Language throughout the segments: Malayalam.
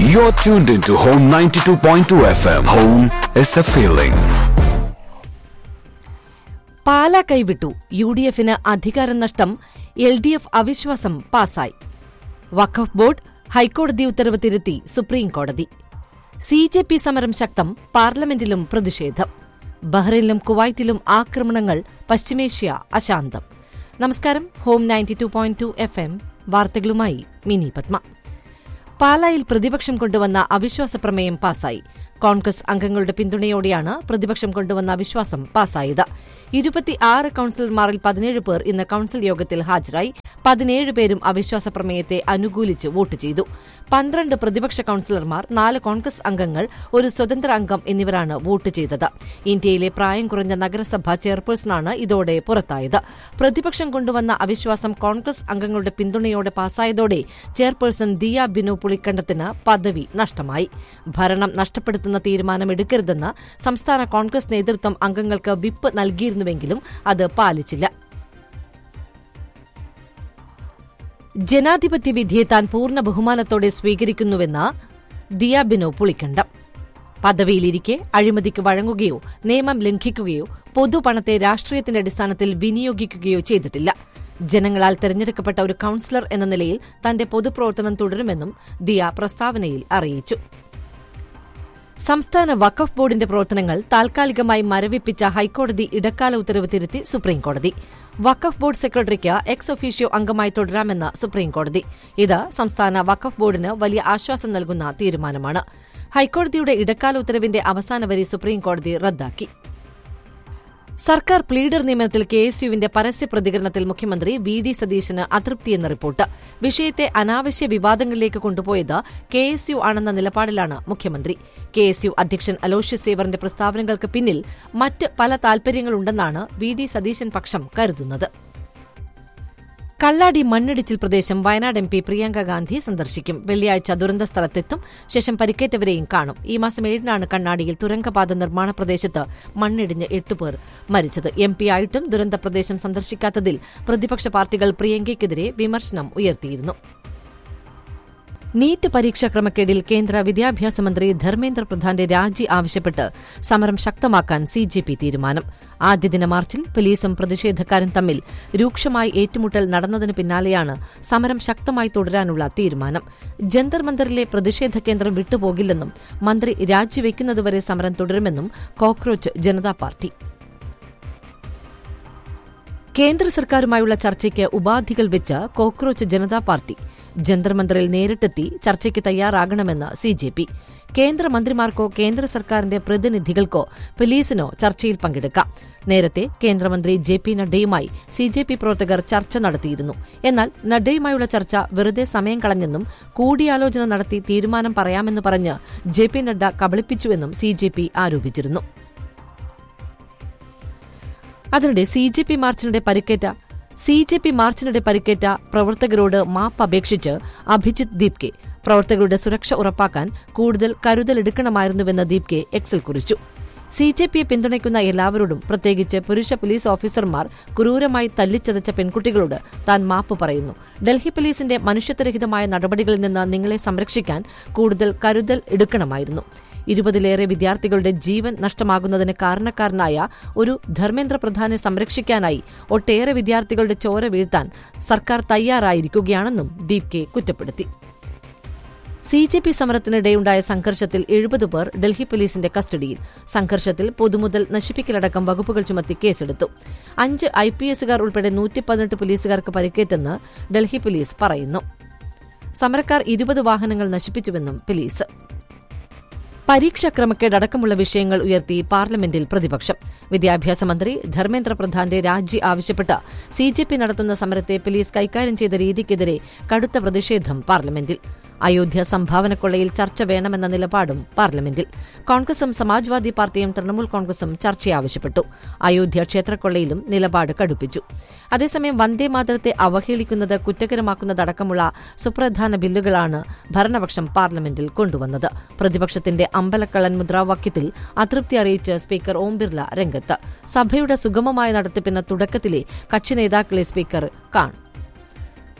You're tuned into Home 92.2 FM. Home is a feeling. പാല കൈവിട്ടു യു ഡി എഫിന് അധികാര നഷ്ടം എൽ ഡി എഫ് അവിശ്വാസം പാസായി വഖഫ് ബോർഡ് ഹൈക്കോടതി ഉത്തരവ് തിരുത്തി സുപ്രീം കോടതി സി ജെ പി സമരം ശക്തം പാർലമെന്റിലും പ്രതിഷേധം ബഹ്റൈനിലും കുവൈറ്റിലും ആക്രമണങ്ങൾ പശ്ചിമേഷ്യ അശാന്തം നമസ്കാരം home ninety two point two F M വാർത്തകളുമായി മിനി പത്മ പാലായിൽ പ്രതിപക്ഷം കൊണ്ടുവന്ന അവിശ്വാസ പ്രമേയം പാസായി കോൺഗ്രസ് അംഗങ്ങളുടെ പിന്തുണയോടെയാണ് പ്രതിപക്ഷം കൊണ്ടുവന്ന അവിശ്വാസം പാസായത് ഇരുപത്തിയാറ് കൌൺസിലർമാരിൽ പതിനേഴ് പേർ ഇന്ന് കൌൺസിൽ യോഗത്തിൽ ഹാജരായി പതിനേഴ് പേരും അവിശ്വാസ പ്രമേയത്തെ അനുകൂലിച്ച് വോട്ട് ചെയ്തു പന്ത്രണ്ട് പ്രതിപക്ഷ കൌൺസിലർമാർ നാല് കോൺഗ്രസ് അംഗങ്ങൾ ഒരു സ്വതന്ത്ര അംഗം എന്നിവരാണ് വോട്ട് ചെയ്തത് ഇന്ത്യയിലെ പ്രായം കുറഞ്ഞ നഗരസഭ ചെയർപേഴ്സണാണ് ഇതോടെ പുറത്തായത് പ്രതിപക്ഷം കൊണ്ടുവന്ന അവിശ്വാസം കോൺഗ്രസ് അംഗങ്ങളുടെ പിന്തുണയോടെ പാസായതോടെ ചെയർപേഴ്സൺ ദിയ ബിനു പുളിക്കണ്ടത്തിന് പദവി നഷ്ടമായി ഭരണം നഷ്ടപ്പെടുത്തുന്ന തീരുമാനമെടുക്കരുതെന്ന് സംസ്ഥാന കോൺഗ്രസ് നേതൃത്വം അംഗങ്ങൾക്ക് വിപ്പ് നൽകിയിരുന്നുവെങ്കിലും അത് പാലിച്ചില്ല ജനാധിപത്യ വിധിയെ താൻ പൂർണ്ണ ബഹുമാനത്തോടെ സ്വീകരിക്കുന്നുവെന്ന് ദിയ ബിനോ പുളിക്കണ്ടം പദവിയിലിരിക്കെ അഴിമതിക്ക് വഴങ്ങുകയോ നിയമം ലംഘിക്കുകയോ പൊതുപണത്തെ രാഷ്ട്രീയത്തിന്റെ അടിസ്ഥാനത്തിൽ വിനിയോഗിക്കുകയോ ചെയ്തിട്ടില്ല ജനങ്ങളാൽ തെരഞ്ഞെടുക്കപ്പെട്ട ഒരു കൌൺസിലർ എന്ന നിലയിൽ തന്റെ പൊതുപ്രവർത്തനം തുടരുമെന്നും ദിയ പ്രസ്താവനയിൽ അറിയിച്ചു സംസ്ഥാന വഖഫ് ബോർഡിന്റെ പ്രവർത്തനങ്ങൾ താൽക്കാലികമായി മരവിപ്പിച്ച ഹൈക്കോടതി ഇടക്കാല ഉത്തരവ് തിരുത്തി സുപ്രീംകോടതി വഖഫ് ബോർഡ് സെക്രട്ടറിക്ക് എക്സ് ഒഫീഷ്യോ അംഗമായി തുടരാമെന്ന് സുപ്രീംകോടതി ഇത് സംസ്ഥാന വഖഫ് ബോർഡിന് വലിയ ആശ്വാസം നൽകുന്ന തീരുമാനമാണ് ഹൈക്കോടതിയുടെ ഇടക്കാല ഉത്തരവിന്റെ അവസാന വരി സുപ്രീംകോടതി റദ്ദാക്കി സർക്കാർ പ്ലീഡർ നിയമനത്തിൽ കെ എസ് യുവിന്റെ പരസ്യ പ്രതികരണത്തിൽ മുഖ്യമന്ത്രി വി ഡി സതീശന് അതൃപ്തിയെന്ന റിപ്പോർട്ട് വിഷയത്തെ അനാവശ്യ വിവാദങ്ങളിലേക്ക് കൊണ്ടുപോയത് കെ എസ് യു ആണെന്ന നിലപാടിലാണ് മുഖ്യമന്ത്രി കെ എസ് യു അധ്യക്ഷൻ അലോഷ്യസ് സേവറിന്റെ പ്രസ്താവനകൾക്ക് പിന്നിൽ മറ്റ് പല താൽപര്യങ്ങളുണ്ടെന്നാണ് വി ഡി സതീശൻ പക്ഷം കരുതുന്നത് കള്ളാടി മണ്ണിടിച്ചിൽ പ്രദേശം വയനാട് എം പി പ്രിയങ്ക ഗാന്ധി സന്ദർശിക്കും വെള്ളിയാഴ്ച ദുരന്ത സ്ഥലത്തെത്തും ശേഷം പരിക്കേറ്റവരെയും കാണും ഈ മാസം ഏഴിനാണ് കണ്ണാടിയിൽ തുരങ്കപാത നിർമ്മാണ പ്രദേശത്ത് മണ്ണിടിഞ്ഞ് എട്ടുപേർ മരിച്ചത് എം പി ആയിട്ടും ദുരന്ത പ്രദേശം സന്ദർശിക്കാത്തതിൽ പ്രതിപക്ഷ പാർട്ടികൾ പ്രിയങ്കയ്ക്കെതിരെ വിമർശനം ഉയർത്തിയിരുന്നു നീറ്റ് പരീക്ഷാ ക്രമക്കേടിൽ കേന്ദ്ര വിദ്യാഭ്യാസ മന്ത്രി ധർമ്മേന്ദ്ര പ്രധാന്റെ രാജി ആവശ്യപ്പെട്ട് സമരം ശക്തമാക്കാൻ സി ജെ പി തീരുമാനം ആദ്യദിന മാർച്ചിൽ പോലീസും പ്രതിഷേധക്കാരും തമ്മിൽ രൂക്ഷമായി ഏറ്റുമുട്ടൽ നടന്നതിന് പിന്നാലെയാണ് സമരം ശക്തമായി തുടരാനുള്ള തീരുമാനം ജന്തർ മന്ദറിലെ പ്രതിഷേധ കേന്ദ്രം വിട്ടുപോകില്ലെന്നും മന്ത്രി രാജിവെക്കുന്നതുവരെ സമരം തുടരുമെന്നും കോക്രോച്ച് ജനതാ പാർട്ടി കേന്ദ്ര സർക്കാരുമായുള്ള ചർച്ചയ്ക്ക് ഉപാധികൾ വെച്ച് കോക്രോച്ച് ജനതാ പാർട്ടി ജന്തർ മന്ദറിൽ നേരിട്ടെത്തി ചർച്ചയ്ക്ക് തയ്യാറാകണമെന്ന് സി ജെ പി കേന്ദ്രമന്ത്രിമാർക്കോ കേന്ദ്ര സർക്കാരിന്റെ പ്രതിനിധികൾക്കോ പോലീസിനോ ചർച്ചയിൽ പങ്കെടുക്കാം നേരത്തെ കേന്ദ്രമന്ത്രി ജെ പി നഡ്ഡയുമായി സി ജെ പി പ്രവർത്തകർ ചർച്ച നടത്തിയിരുന്നു എന്നാൽ നഡ്ഡയുമായുള്ള ചർച്ച വെറുതെ സമയം കളഞ്ഞെന്നും കൂടിയാലോചന നടത്തി തീരുമാനം പറയാമെന്ന് പറഞ്ഞ് ജെ പി നഡ്ഡ കബളിപ്പിച്ചുവെന്നും സി ജെ പി ആരോപിച്ചിരുന്നു അതിനിടെ സി ജെ പി മാർച്ചിനിടെ പരിക്കേറ്റ സി ജെ പി മാർച്ചിനിടെ പരിക്കേറ്റ പ്രവർത്തകരോട് മാപ്പ് അപേക്ഷിച്ച് അഭിജിത് ദീപ്കെ പ്രവർത്തകരുടെ സുരക്ഷ ഉറപ്പാക്കാൻ കൂടുതൽ കരുതലെടുക്കണമായിരുന്നുവെന്ന് ദീപ്കെ എക്സിൽ കുറിച്ചു സി ജെ പിയെ പിന്തുണയ്ക്കുന്ന എല്ലാവരോടും പ്രത്യേകിച്ച് പുരുഷ പോലീസ് ഓഫീസർമാർ ക്രൂരമായി തല്ലിച്ചതച്ച പെൺകുട്ടികളോട് താൻ മാപ്പ് പറയുന്നു ഡൽഹി പോലീസിന്റെ മനുഷ്യത്വരഹിതമായ നടപടികളിൽ നിന്ന് നിങ്ങളെ സംരക്ഷിക്കാൻ കൂടുതൽ കരുതൽ എടുക്കണമായിരുന്നു ഇരുപതിലേറെ വിദ്യാർത്ഥികളുടെ ജീവൻ നഷ്ടമാകുന്നതിന് കാരണക്കാരനായ ഒരു ധർമ്മേന്ദ്ര പ്രധാനെ സംരക്ഷിക്കാനായി ഒട്ടേറെ വിദ്യാർത്ഥികളുടെ ചോര വീഴ്ത്താൻ സർക്കാർ തയ്യാറായിരിക്കുകയാണെന്നും ദീപ്കെ കുറ്റപ്പെടുത്തി സി ജെ പി സമരത്തിനിടെയുണ്ടായ സംഘർഷത്തിൽ എഴുപത് പേർ ഡൽഹി പോലീസിന്റെ കസ്റ്റഡിയിൽ സംഘർഷത്തിൽ പൊതുമുതൽ നശിപ്പിക്കലടക്കം വകുപ്പുകൾ ചുമത്തി കേസെടുത്തു അഞ്ച് ഐ പി എസുകാർ ഉൾപ്പെടെ നൂറ്റി പതിനെട്ട് പോലീസുകാർക്ക് പരിക്കേറ്റെന്ന് ഡൽഹി പോലീസ് പറയുന്നു സമരക്കാർ ഇരുപത് വാഹനങ്ങൾ നശിപ്പിച്ചുവെന്നും പോലീസ് പരീക്ഷാ ക്രമക്കേട് അടക്കമുള്ള വിഷയങ്ങൾ ഉയർത്തി പാർലമെന്റിൽ പ്രതിപക്ഷം വിദ്യാഭ്യാസ മന്ത്രി ധർമ്മേന്ദ്ര പ്രധാന്റെ രാജി ആവശ്യപ്പെട്ട് സി ജെ പി നടത്തുന്ന സമരത്തെ പോലീസ് കൈകാര്യം ചെയ്ത രീതിക്കെതിരെ കടുത്ത പ്രതിഷേധം പാർലമെന്റിൽ അയോധ്യ സംഭാവനക്കൊള്ളയിൽ ചർച്ച വേണമെന്ന നിലപാടും പാർലമെന്റിൽ കോൺഗ്രസും സമാജ്വാദി പാർട്ടിയും തൃണമൂൽ കോൺഗ്രസും ചർച്ച ആവശ്യപ്പെട്ടു അയോധ്യ ക്ഷേത്രക്കൊള്ളയിലും നിലപാട് കടുപ്പിച്ചു അതേസമയം വന്ദേമാതരത്തെ അവഹേളിക്കുന്നത് കുറ്റകരമാക്കുന്നതടക്കമുള്ള സുപ്രധാന ബില്ലുകളാണ് ഭരണപക്ഷം പാർലമെന്റിൽ കൊണ്ടുവന്നത് പ്രതിപക്ഷത്തിന്റെ അമ്പലക്കള്ളൻ മുദ്രാവാക്യത്തിൽ അതൃപ്തി അറിയിച്ച് സ്പീക്കർ ഓം ബിർല രംഗത്ത് സഭയുടെ സുഗമമായ നടത്തിപ്പിന് തുടക്കത്തിലെ കക്ഷി നേതാക്കളെ സ്പീക്കർ കാണും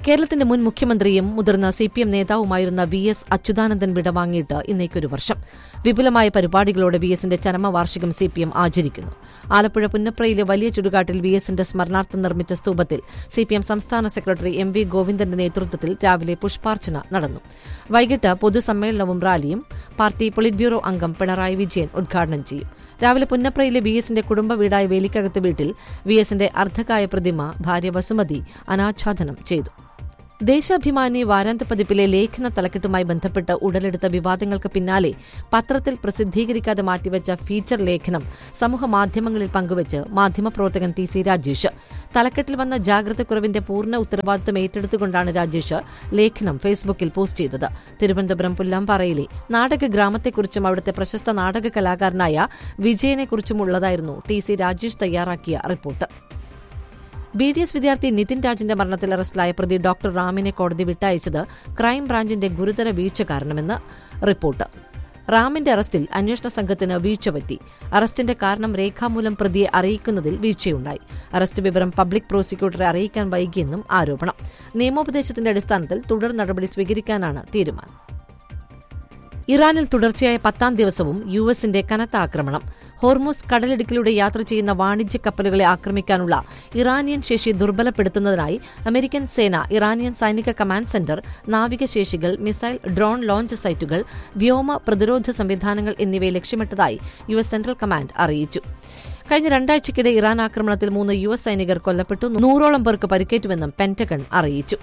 കേരളത്തിന്റെ മുൻ മുഖ്യമന്ത്രിയും മുതിർന്ന സി പി എം നേതാവുമായിരുന്ന വി എസ് അച്യുതാനന്ദൻ വിടവാങ്ങിയിട്ട് ഇന്നേക്കൊരു വർഷം വിപുലമായ പരിപാടികളോടെ വി എസിന്റെ ചരമവാർഷികം സി പി എം ആചരിക്കുന്നു ആലപ്പുഴ പുന്നപ്രയിലെ വലിയ ചുടുകാട്ടിൽ വി എസിന്റെ സ്മരണാർത്ഥം നിർമ്മിച്ച സ്തൂപത്തിൽ സി പി എം സംസ്ഥാന സെക്രട്ടറി എം വി ഗോവിന്ദന്റെ നേതൃത്വത്തിൽ രാവിലെ പുഷ്പാർച്ചന നടന്നു വൈകിട്ട് പൊതുസമ്മേളനവും റാലിയും പാർട്ടി പൊളിറ്റ് ബ്യൂറോ അംഗം പിണറായി വിജയൻ ഉദ്ഘാടനം ചെയ്യും രാവിലെ പുന്നപ്രയിലെ വി എസിന്റെ കുടുംബ വീടായ വേലിക്കകത്ത് വീട്ടിൽ വി എസിന്റെ അർദ്ധകായ പ്രതിമ ഭാര്യ വസുമതി അനാച്ഛാദനം ചെയ്തു ദേശാഭിമാനി വാരാന്ത്യ പതിപ്പിലെ ലേഖന തലക്കെട്ടുമായി ബന്ധപ്പെട്ട് ഉടലെടുത്ത വിവാദങ്ങൾക്ക് പിന്നാലെ പത്രത്തിൽ പ്രസിദ്ധീകരിക്കാതെ മാറ്റിവെച്ച ഫീച്ചർ ലേഖനം സമൂഹമാധ്യമങ്ങളിൽ പങ്കുവച്ച് മാധ്യമപ്രവർത്തകൻ ടി സി രാജേഷ് തലക്കെട്ടിൽ വന്ന ജാഗ്രതക്കുറവിന്റെ പൂർണ്ണ ഉത്തരവാദിത്തം ഏറ്റെടുത്തുകൊണ്ടാണ് രാജേഷ് ലേഖനം ഫേസ്ബുക്കിൽ പോസ്റ്റ് ചെയ്തത് തിരുവനന്തപുരം പുല്ലാമ്പാറയിലെ നാടക ഗ്രാമത്തെക്കുറിച്ചും അവിടുത്തെ പ്രശസ്ത നാടക കലാകാരനായ വിജയനെക്കുറിച്ചുമുള്ളതായിരുന്നു ടി സി രാജേഷ് തയ്യാറാക്കിയ റിപ്പോർട്ട് ബി ഡി എസ് വിദ്യാർത്ഥി നിതിൻ രാജിന്റെ മരണത്തിൽ അറസ്റ്റിലായ പ്രതി ഡോക്ടർ റാമിനെ കോടതി വിട്ടയച്ചത് ക്രൈംബ്രാഞ്ചിന്റെ ഗുരുതര വീഴ്ച കാരണമെന്ന് റിപ്പോർട്ട് റാമിന്റെ അറസ്റ്റിൽ അന്വേഷണ സംഘത്തിന് വീഴ്ച പറ്റി അറസ്റ്റിന്റെ കാരണം രേഖാമൂലം പ്രതിയെ അറിയിക്കുന്നതിൽ വീഴ്ചയുണ്ടായി അറസ്റ്റ് വിവരം പബ്ലിക് പ്രോസിക്യൂട്ടറെ അറിയിക്കാൻ വൈകിയെന്നും ആരോപണം നിയമോപദേശത്തിന്റെ അടിസ്ഥാനത്തിൽ തുടർ നടപടി സ്വീകരിക്കാനാണ് തീരുമാനം ഇറാനിൽ തുടർച്ചയായ പത്താം ദിവസവും യു എസിന്റെ കനത്ത ആക്രമണം ഹോർമൂസ് കടലിടുക്കിലൂടെ യാത്ര ചെയ്യുന്ന വാണിജ്യ കപ്പലുകളെ ആക്രമിക്കാനുള്ള ഇറാനിയൻ ശേഷി ദുർബലപ്പെടുത്തുന്നതിനായി അമേരിക്കൻ സേന ഇറാനിയൻ സൈനിക കമാൻഡ് സെന്റർ നാവികശേഷികൾ മിസൈൽ ഡ്രോൺ ലോഞ്ച് സൈറ്റുകൾ വ്യോമ പ്രതിരോധ സംവിധാനങ്ങൾ എന്നിവയെ ലക്ഷ്യമിട്ടതായി യു എസ് സെൻട്രൽ കമാൻഡ് അറിയിച്ചു കഴിഞ്ഞ രണ്ടാഴ്ചയ്ക്കിടെ ഇറാൻ ആക്രമണത്തിൽ മൂന്ന് യു എസ് സൈനികർ കൊല്ലപ്പെട്ടു നൂറോളം പേർക്ക് പരിക്കേറ്റുവെന്നും പെന്റഗൺ അറിയിച്ചു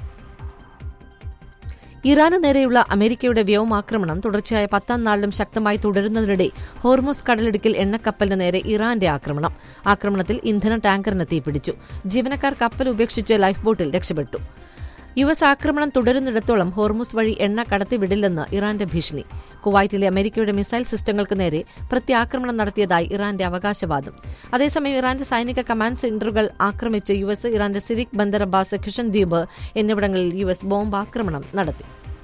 ഇറാന് നേരെയുള്ള അമേരിക്കയുടെ വ്യോമാക്രമണം തുടർച്ചയായ പത്താം നാളിലും ശക്തമായി തുടരുന്നതിനിടെ ഹോർമോസ് കടലിടുക്കിൽ എണ്ണക്കപ്പലിന് നേരെ ഇറാന്റെ ആക്രമണം ആക്രമണത്തിൽ ഇന്ധന ടാങ്കറിന് തീപിടിച്ചു ജീവനക്കാർ കപ്പൽ ഉപേക്ഷിച്ച് ലൈഫ് ബോട്ടിൽ രക്ഷപ്പെട്ടു യു എസ് ആക്രമണം തുടരുന്നിടത്തോളം ഹോർമുസ് വഴി എണ്ണ കടത്തിവിടില്ലെന്ന് ഇറാന്റെ ഭീഷണി കുവൈറ്റിലെ അമേരിക്കയുടെ മിസൈൽ സിസ്റ്റങ്ങൾക്ക് നേരെ പ്രത്യാക്രമണം നടത്തിയതായി ഇറാന്റെ അവകാശവാദം അതേസമയം ഇറാന്റെ സൈനിക കമാൻഡ് സെന്ററുകൾ ആക്രമിച്ച് യു എസ് ഇറാന്റെ സിരിക് ബന്ദർ അബ്ബാസ് കിഷൻ ദ്വീപ് എന്നിവിടങ്ങളിൽ യു എസ് ബോംബാക്രമണം നടത്തി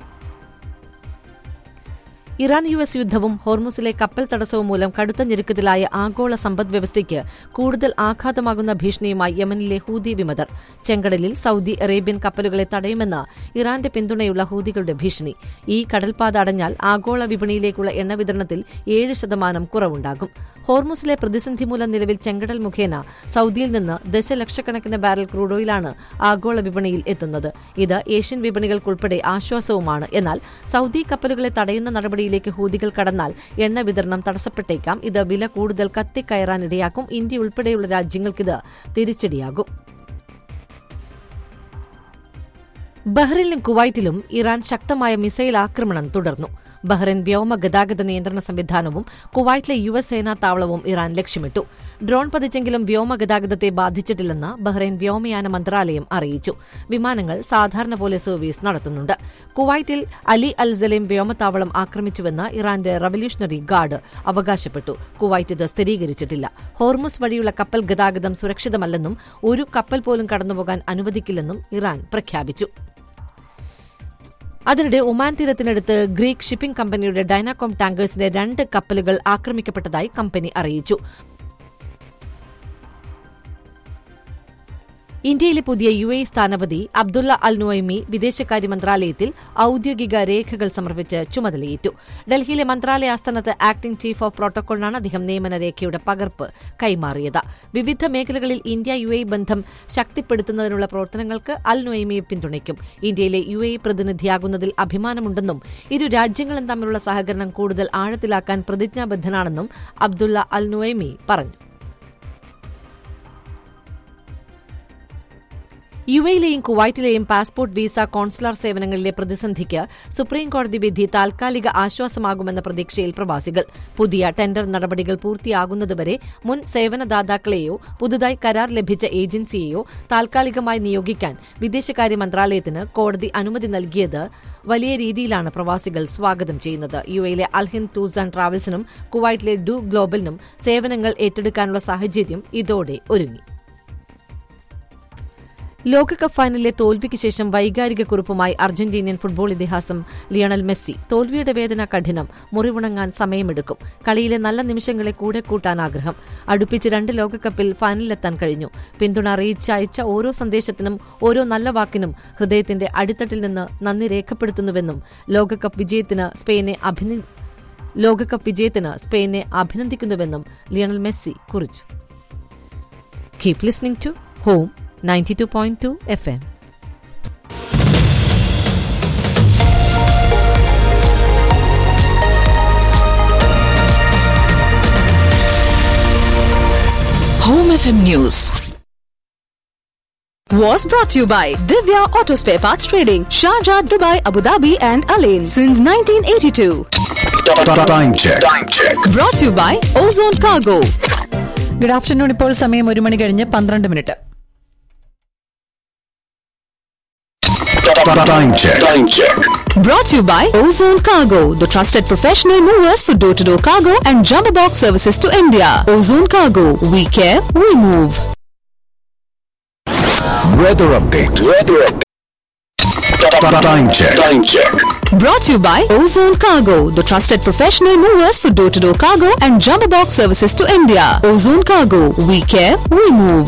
ഇറാൻ യു എസ് യുദ്ധവും ഹോർമുസിലെ കപ്പൽ തടസ്സവും മൂലം കടുത്ത ഞെരുക്കത്തിലായ ആഗോള സമ്പദ്വ്യവസ്ഥയ്ക്ക് കൂടുതൽ ആഘാതമാകുന്ന ഭീഷണിയുമായി യമനിലെ ഹൂതി വിമതർ ചെങ്കടലിൽ സൌദി അറേബ്യൻ കപ്പലുകളെ തടയുമെന്ന് ഇറാന്റെ പിന്തുണയുള്ള ഹൂതികളുടെ ഭീഷണി ഈ കടൽപാത അടഞ്ഞാൽ ആഗോള വിപണിയിലേക്കുള്ള എണ്ണ വിതരണത്തിൽ ഏഴ് ശതമാനം കുറവുണ്ടാകും ഹോർമുസിലെ പ്രതിസന്ധി മൂലം നിലവിൽ ചെങ്കടൽ മുഖേന സൌദിയിൽ നിന്ന് ദശലക്ഷക്കണക്കിന് ബാരൽ ക്രൂഡ് ഓയിലാണ് ആഗോള വിപണിയിൽ എത്തുന്നത് ഇത് ഏഷ്യൻ വിപണികൾക്കുൾപ്പെടെ ആശ്വാസവുമാണ് എന്നാൽ സൌദി കപ്പലുകളെ തടയുന്ന നടപടിയിലേക്ക് ഹൂതികൾ കടന്നാൽ എണ്ണ വിതരണം തടസ്സപ്പെട്ടേക്കാം ഇത് വില കൂടുതൽ കത്തിക്കയറാനിടയാക്കും ഇന്ത്യ ഉൾപ്പെടെയുള്ള രാജ്യങ്ങൾക്കിത് തിരിച്ചടിയാകും ബഹ്റിനിലും കുവൈറ്റിലും ഇറാൻ ശക്തമായ മിസൈൽ ആക്രമണം തുടർന്നു ബഹ്റൈൻ വ്യോമ ഗതാഗത നിയന്ത്രണ സംവിധാനവും കുവൈറ്റിലെ യു എസ് സേനാ താവളവും ഇറാൻ ലക്ഷ്യമിട്ടു ഡ്രോൺ പതിച്ചെങ്കിലും വ്യോമ ഗതാഗതത്തെ ബാധിച്ചിട്ടില്ലെന്ന് ബഹ്റൈൻ വ്യോമയാന മന്ത്രാലയം അറിയിച്ചു വിമാനങ്ങൾ സാധാരണ പോലെ സർവീസ് നടത്തുന്നുണ്ട് കുവൈറ്റിൽ അലി അൽ സലേം വ്യോമത്താവളം ആക്രമിച്ചുവെന്ന് ഇറാന്റെ റവല്യൂഷണറി ഗാർഡ് അവകാശപ്പെട്ടു കുവൈറ്റ് ഇത് സ്ഥിരീകരിച്ചിട്ടില്ല ഹോർമുസ് വഴിയുള്ള കപ്പൽ ഗതാഗതം സുരക്ഷിതമല്ലെന്നും ഒരു കപ്പൽ പോലും കടന്നുപോകാൻ അനുവദിക്കില്ലെന്നും ഇറാൻ പ്രഖ്യാപിച്ചു അതിനിടെ ഒമാൻ തീരത്തിനടുത്ത് ഗ്രീക്ക് ഷിപ്പിംഗ് കമ്പനിയുടെ ഡൈനാകോം ടാങ്കേഴ്സിന്റെ രണ്ട് കപ്പലുകൾ ആക്രമിക്കപ്പെട്ടതായി കമ്പനി അറിയിച്ചു ഇന്ത്യയിലെ പുതിയ യു എ സ്ഥാനപതി അബ്ദുള്ള അൽ നുഐമി വിദേശകാര്യ മന്ത്രാലയത്തിൽ ഔദ്യോഗിക രേഖകൾ സമർപ്പിച്ച് ചുമതലയേറ്റു ഡൽഹിയിലെ മന്ത്രാലയ ആസ്ഥാനത്ത് ആക്ടിംഗ് ചീഫ് ഓഫ് പ്രോട്ടോകോളിനാണ് അദ്ദേഹം നിയമന രേഖയുടെ പകർപ്പ് കൈമാറിയത് വിവിധ മേഖലകളിൽ ഇന്ത്യ യു എ ബന്ധം ശക്തിപ്പെടുത്തുന്നതിനുള്ള പ്രവർത്തനങ്ങൾക്ക് അൽ നുഐമിയെ പിന്തുണയ്ക്കും ഇന്ത്യയിലെ യു എ പ്രതിനിധിയാകുന്നതിൽ അഭിമാനമുണ്ടെന്നും ഇരു രാജ്യങ്ങളും തമ്മിലുള്ള സഹകരണം കൂടുതൽ ആഴത്തിലാക്കാൻ പ്രതിജ്ഞാബദ്ധനാണെന്നും അബ്ദുള്ള അൽ നുഐമി പറഞ്ഞു യു എയിലെയും കുവൈറ്റിലെയും പാസ്പോർട്ട് വിസ കോൺസുലാർ സേവനങ്ങളിലെ പ്രതിസന്ധിക്ക് സുപ്രീംകോടതി വിധി താൽക്കാലിക ആശ്വാസമാകുമെന്ന പ്രതീക്ഷയിൽ പ്രവാസികൾ പുതിയ ടെൻഡർ നടപടികൾ പൂർത്തിയാകുന്നതുവരെ മുൻ സേവനദാതാക്കളെയോ പുതുതായി കരാർ ലഭിച്ച ഏജൻസിയെയോ താൽക്കാലികമായി നിയോഗിക്കാൻ വിദേശകാര്യ മന്ത്രാലയത്തിന് കോടതി അനുമതി നൽകിയത് വലിയ രീതിയിലാണ് പ്രവാസികൾ സ്വാഗതം ചെയ്യുന്നത് യു എയിലെ അൽഹിൻ ടൂർസ് ആൻഡ് ട്രാവൽസിനും കുവൈറ്റിലെ ഡു ഗ്ലോബലിനും സേവനങ്ങൾ ഏറ്റെടുക്കാനുള്ള സാഹചര്യം ഇതോടെ ഒരുങ്ങി ലോകകപ്പ് ഫൈനലിലെ തോൽവിക്ക് ശേഷം വൈകാരിക കുറിപ്പുമായി അർജന്റീനിയൻ ഫുട്ബോൾ ഇതിഹാസം ലിയണൽ മെസ്സി തോൽവിയുടെ വേദന കഠിനം മുറിവുണങ്ങാൻ സമയമെടുക്കും കളിയിലെ നല്ല നിമിഷങ്ങളെ കൂടെ കൂട്ടാൻ ആഗ്രഹം അടുപ്പിച്ച് രണ്ട് ലോകകപ്പിൽ ഫൈനലിലെത്താൻ കഴിഞ്ഞു പിന്തുണ അറിയിച്ച അയച്ച ഓരോ സന്ദേശത്തിനും ഓരോ നല്ല വാക്കിനും ഹൃദയത്തിന്റെ അടിത്തട്ടിൽ നിന്ന് നന്ദി രേഖപ്പെടുത്തുന്നുവെന്നും ലോകകപ്പ് വിജയത്തിന് സ്പെയിനെ അഭിന ലോകകപ്പ് വിജയത്തിന് സ്പെയിനെ അഭിനന്ദിക്കുന്നുവെന്നും ലിയണൽ മെസ്സി കുറിച്ചു keep listening to home 92.2 FM. Home FM News. Was brought to you by Divya Auto Spare Parts Trading, Sharjah, Dubai, Abu Dhabi, and Alain since 1982. Time check. Time check. Brought to you by Ozone Cargo. Good afternoon ഇപ്പോൾ സമയം ഒരു മണി കഴിഞ്ഞ് പന്ത്രണ്ട് minute Time check. Time check. Brought to you by Ozone Cargo, the trusted professional movers for door to door cargo and jumbo box services to India. Ozone Cargo, we care, we move. Weather update. Weather update. Time check. Time check. Brought to you by Ozone Cargo, the trusted professional movers for door to door cargo and jumbo box services to India. Ozone Cargo, we care, we move.